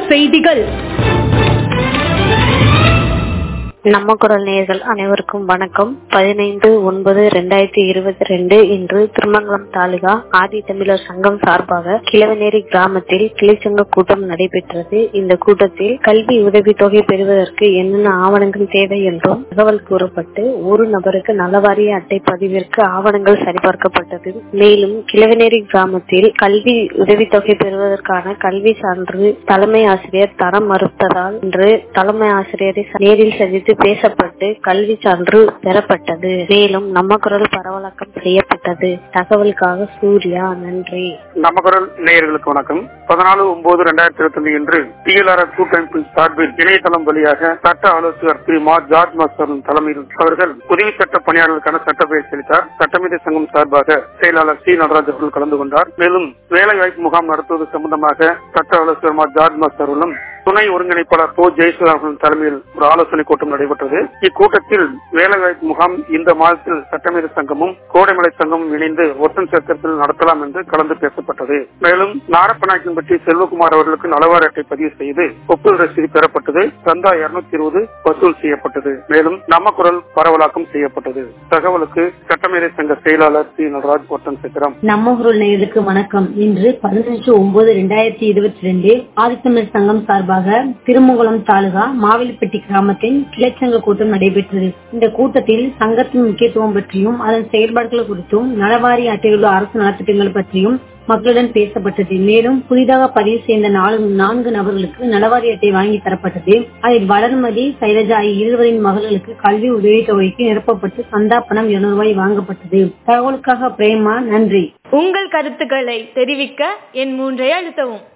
செய்திகள் நம்ம குரல் நேயர்கள் அனைவருக்கும் வணக்கம் பதினைந்து ஒன்பது ரெண்டாயிரத்தி இருபத்தி ரெண்டு இன்று திருமங்கலம் தாலுகா ஆதி தமிழர் சங்கம் சார்பாக கிழவநேரி கிராமத்தில் கிளைச்சங்க கூட்டம் நடைபெற்றது இந்த கூட்டத்தில் கல்வி உதவித்தொகை பெறுவதற்கு என்னென்ன ஆவணங்கள் தேவை என்றும் தகவல் கூறப்பட்டு ஒரு நபருக்கு நலவாரிய அட்டை பதிவிற்கு ஆவணங்கள் சரிபார்க்கப்பட்டது மேலும் கிழவநேரி கிராமத்தில் கல்வி உதவித்தொகை பெறுவதற்கான கல்வி சான்று தலைமை ஆசிரியர் தரம் மறுத்ததால் இன்று தலைமை ஆசிரியரை நேரில் சந்தித்து பேசப்பட்டு கல்வி சான்று பெறப்பட்டது மேலும் நம்ம குரல் பரவலாக்கம் செய்யப்பட்டது தகவலுக்காக சூர்யா நன்றி நம்ம குரல் நேயர்களுக்கு வணக்கம் பதினாலு ஒன்பது ரெண்டாயிரத்தி இருபத்தி ஒன்று இன்று டிஎல்ஆர்எஸ் கூட்டமைப்பின் சார்பில் இணையதளம் வழியாக சட்ட ஆலோசகர் திரு மா ஜார்ஜ் மாஸ்டர் தலைமையில் அவர்கள் உதவி சட்ட பணியாளர்களுக்கான சட்ட பயிற்சி அளித்தார் சட்டமீத சங்கம் சார்பாக செயலாளர் சி நடராஜ் அவர்கள் கலந்து கொண்டார் மேலும் வேலை வாய்ப்பு முகாம் நடத்துவது சம்பந்தமாக சட்ட ஆலோசகர் மா ஜார்ஜ் மாஸ்டர் அவர்களும் துணை ஒருங்கிணைப்பாளர் போ ஜெயசுதா அவர்களின் தலைமையில் ஒரு ஆலோசனை கூட்டம் நடைபெற்றது இக்கூட்டத்தில் வேலைவாய்ப்பு முகாம் இந்த மாதத்தில் சட்டமீத சங்கமும் கோடைமலை சங்கமும் இணைந்து ஒத்தன் சக்கரத்தில் நடத்தலாம் என்று கலந்து பேசப்பட்டது மேலும் நாரப்பநாயக்கன்பட்டி செல்வகுமார் அவர்களுக்கு நலவாரி அட்டை பதிவு செய்து ஒப்புதல் ரசீது பெறப்பட்டது சந்தா இருநூத்தி இருபது வசூல் செய்யப்பட்டது மேலும் நம்ம குரல் பரவலாக்கம் செய்யப்பட்டது தகவலுக்கு சட்டமேதை சங்க செயலாளர் சி நடராஜ் ஒத்தன் சக்கரம் நம்ம குரல் நேயர்களுக்கு வணக்கம் இன்று பதினஞ்சு ஒன்பது ரெண்டாயிரத்தி இருபத்தி ரெண்டு ஆதித்தமிழ் சங்கம் சார்பாக திருமங்கலம் தாலுகா மாவிலிப்பட்டி கிராமத்தில் கிளைச்சங்க கூட்டம் நடைபெற்றது இந்த கூட்டத்தில் சங்கத்தின் முக்கியத்துவம் பற்றியும் அதன் செயல்பாடுகள் குறித்தும் நலவாரி அட்டையுள்ள அரசு நலத்திட்டங்கள் பற்றியும் மக்களுடன் பேசப்பட்டது மேலும் புதிதாக பதிவு செய்த நாலு நான்கு நபர்களுக்கு நலவாரி அட்டை வாங்கி தரப்பட்டது அதில் வளர்மதி சைலஜா ஆகிய இருவரின் மகளுக்கு கல்வி உதவித்தொகைக்கு நிரப்பப்பட்டு சந்தா பணம் இருநூறு ரூபாய் வாங்கப்பட்டது தகவலுக்காக பிரேமா நன்றி உங்கள் கருத்துக்களை தெரிவிக்க என் மூன்றை அழுத்தவும்